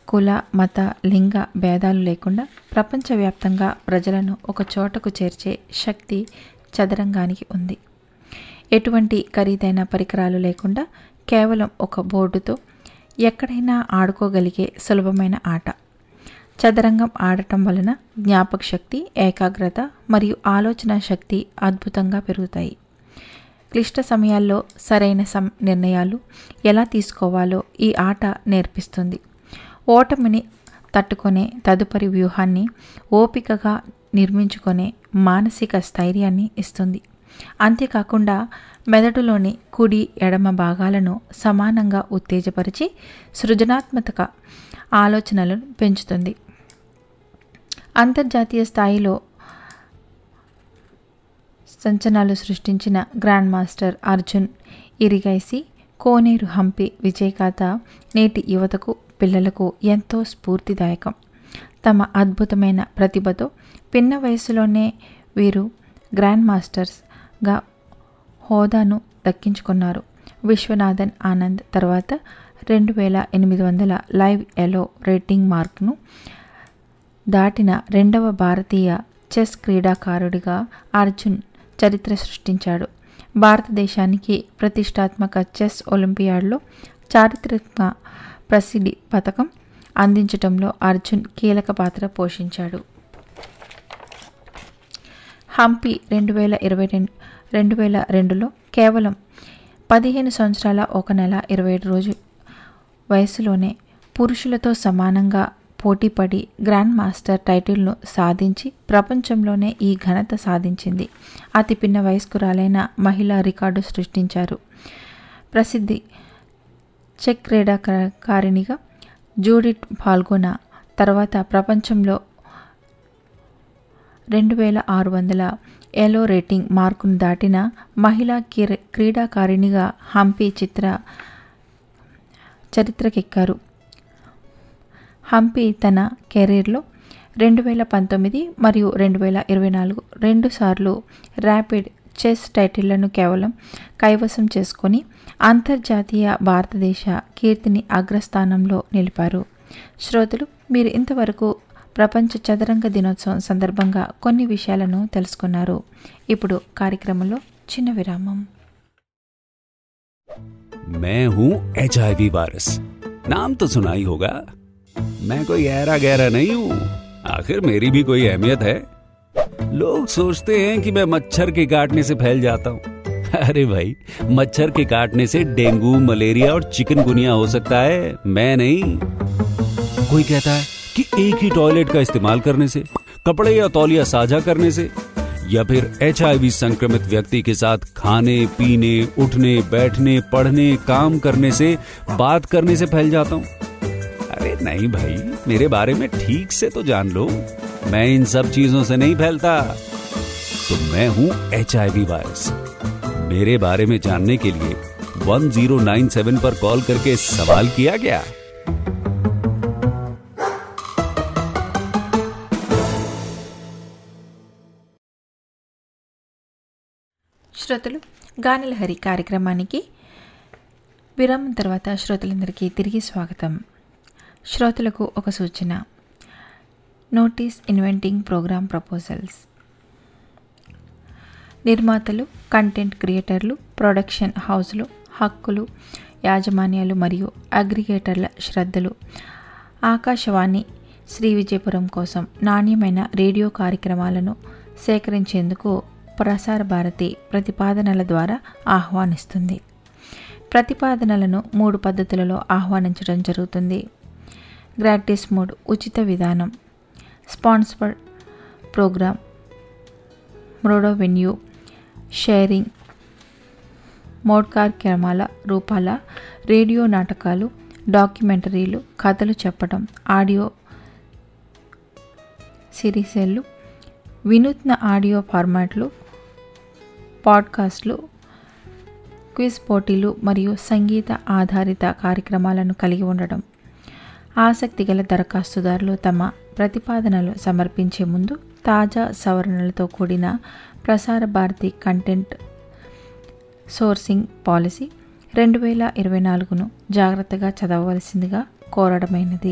కుల మత లింగ భేదాలు లేకుండా ప్రపంచవ్యాప్తంగా ప్రజలను ఒక చోటకు చేర్చే శక్తి చదరంగానికి ఉంది ఎటువంటి ఖరీదైన పరికరాలు లేకుండా కేవలం ఒక బోర్డుతో ఎక్కడైనా ఆడుకోగలిగే సులభమైన ఆట చదరంగం ఆడటం వలన జ్ఞాపక శక్తి ఏకాగ్రత మరియు ఆలోచన శక్తి అద్భుతంగా పెరుగుతాయి క్లిష్ట సమయాల్లో సరైన సం నిర్ణయాలు ఎలా తీసుకోవాలో ఈ ఆట నేర్పిస్తుంది ఓటమిని తట్టుకునే తదుపరి వ్యూహాన్ని ఓపికగా నిర్మించుకునే మానసిక స్థైర్యాన్ని ఇస్తుంది అంతేకాకుండా మెదడులోని కుడి ఎడమ భాగాలను సమానంగా ఉత్తేజపరిచి సృజనాత్మక ఆలోచనలను పెంచుతుంది అంతర్జాతీయ స్థాయిలో సంచనాలు సృష్టించిన గ్రాండ్ మాస్టర్ అర్జున్ ఇరిగైసి కోనేరు హంపి విజయగాథ నేటి యువతకు పిల్లలకు ఎంతో స్ఫూర్తిదాయకం తమ అద్భుతమైన ప్రతిభతో పిన్న వయసులోనే వీరు గ్రాండ్ మాస్టర్స్గా హోదాను దక్కించుకున్నారు విశ్వనాథన్ ఆనంద్ తర్వాత రెండు వేల ఎనిమిది వందల లైవ్ ఎలో రేటింగ్ మార్క్ను దాటిన రెండవ భారతీయ చెస్ క్రీడాకారుడిగా అర్జున్ చరిత్ర సృష్టించాడు భారతదేశానికి ప్రతిష్టాత్మక చెస్ ఒలింపియాడ్లో చారిత్రక ప్రసిద్ధి పథకం అందించడంలో అర్జున్ కీలక పాత్ర పోషించాడు హంపి రెండు వేల ఇరవై రెండు రెండు వేల రెండులో కేవలం పదిహేను సంవత్సరాల ఒక నెల ఇరవై ఏడు రోజు వయసులోనే పురుషులతో సమానంగా పోటీపడి గ్రాండ్ మాస్టర్ టైటిల్ను సాధించి ప్రపంచంలోనే ఈ ఘనత సాధించింది అతి పిన్న వయస్కురాలైన మహిళా రికార్డు సృష్టించారు ప్రసిద్ధి చెక్ క్రీడాకారిణిగా జూడిట్ పాల్గొన తర్వాత ప్రపంచంలో రెండు వేల ఆరు వందల ఎలో రేటింగ్ మార్కును దాటిన మహిళా క్రీడాకారిణిగా హంపి చిత్ర చరిత్రకెక్కారు హంపి తన కెరీర్లో రెండు వేల పంతొమ్మిది మరియు రెండు వేల ఇరవై నాలుగు రెండుసార్లు ర్యాపిడ్ చెస్ టైటిళ్లను కేవలం కైవసం చేసుకొని అంతర్జాతీయ భారతదేశ కీర్తిని అగ్రస్థానంలో నిలిపారు శ్రోతలు మీరు ఇంతవరకు ప్రపంచ చదరంగ దినోత్సవం సందర్భంగా కొన్ని విషయాలను తెలుసుకున్నారు ఇప్పుడు కార్యక్రమంలో చిన్న విరామం मैं हूं एच वायरस नाम तो सुना ही होगा मैं कोई गहरा गहरा नहीं हूं आखिर मेरी भी कोई अहमियत है लोग सोचते हैं कि मैं मच्छर के काटने से फैल जाता हूं अरे भाई मच्छर के काटने से डेंगू मलेरिया और चिकनगुनिया हो सकता है मैं नहीं कोई कहता है कि एक ही टॉयलेट का इस्तेमाल करने से कपड़े या तौलिया साझा करने से या फिर एच संक्रमित व्यक्ति के साथ खाने पीने उठने बैठने पढ़ने काम करने से बात करने से फैल जाता हूं अरे नहीं भाई मेरे बारे में ठीक से तो जान लो मैं इन सब चीजों से नहीं फैलता तो मैं हूं एच वायरस मेरे बारे में जानने के लिए 1097 पर कॉल करके सवाल किया गया శ్రోతలు గానలహరి కార్యక్రమానికి విరామం తర్వాత శ్రోతలందరికీ తిరిగి స్వాగతం శ్రోతలకు ఒక సూచన నోటీస్ ఇన్వెంటింగ్ ప్రోగ్రామ్ ప్రపోజల్స్ నిర్మాతలు కంటెంట్ క్రియేటర్లు ప్రొడక్షన్ హౌస్లు హక్కులు యాజమాన్యాలు మరియు అగ్రిగేటర్ల శ్రద్ధలు ఆకాశవాణి శ్రీ విజయపురం కోసం నాణ్యమైన రేడియో కార్యక్రమాలను సేకరించేందుకు ప్రసార భారతి ప్రతిపాదనల ద్వారా ఆహ్వానిస్తుంది ప్రతిపాదనలను మూడు పద్ధతులలో ఆహ్వానించడం జరుగుతుంది గ్రాటిస్ మోడ్ ఉచిత విధానం స్పాన్సర్డ్ ప్రోగ్రామ్ మూడో వెన్యూ షేరింగ్ మోడ్ కార్యక్రమాల రూపాల రేడియో నాటకాలు డాక్యుమెంటరీలు కథలు చెప్పడం ఆడియో సిరీసెల్లు వినూత్న ఆడియో ఫార్మాట్లు పాడ్కాస్ట్లు క్విజ్ పోటీలు మరియు సంగీత ఆధారిత కార్యక్రమాలను కలిగి ఉండడం ఆసక్తి గల దరఖాస్తుదారులు తమ ప్రతిపాదనలు సమర్పించే ముందు తాజా సవరణలతో కూడిన ప్రసార భారతి కంటెంట్ సోర్సింగ్ పాలసీ రెండు వేల ఇరవై నాలుగును జాగ్రత్తగా చదవవలసిందిగా కోరడమైనది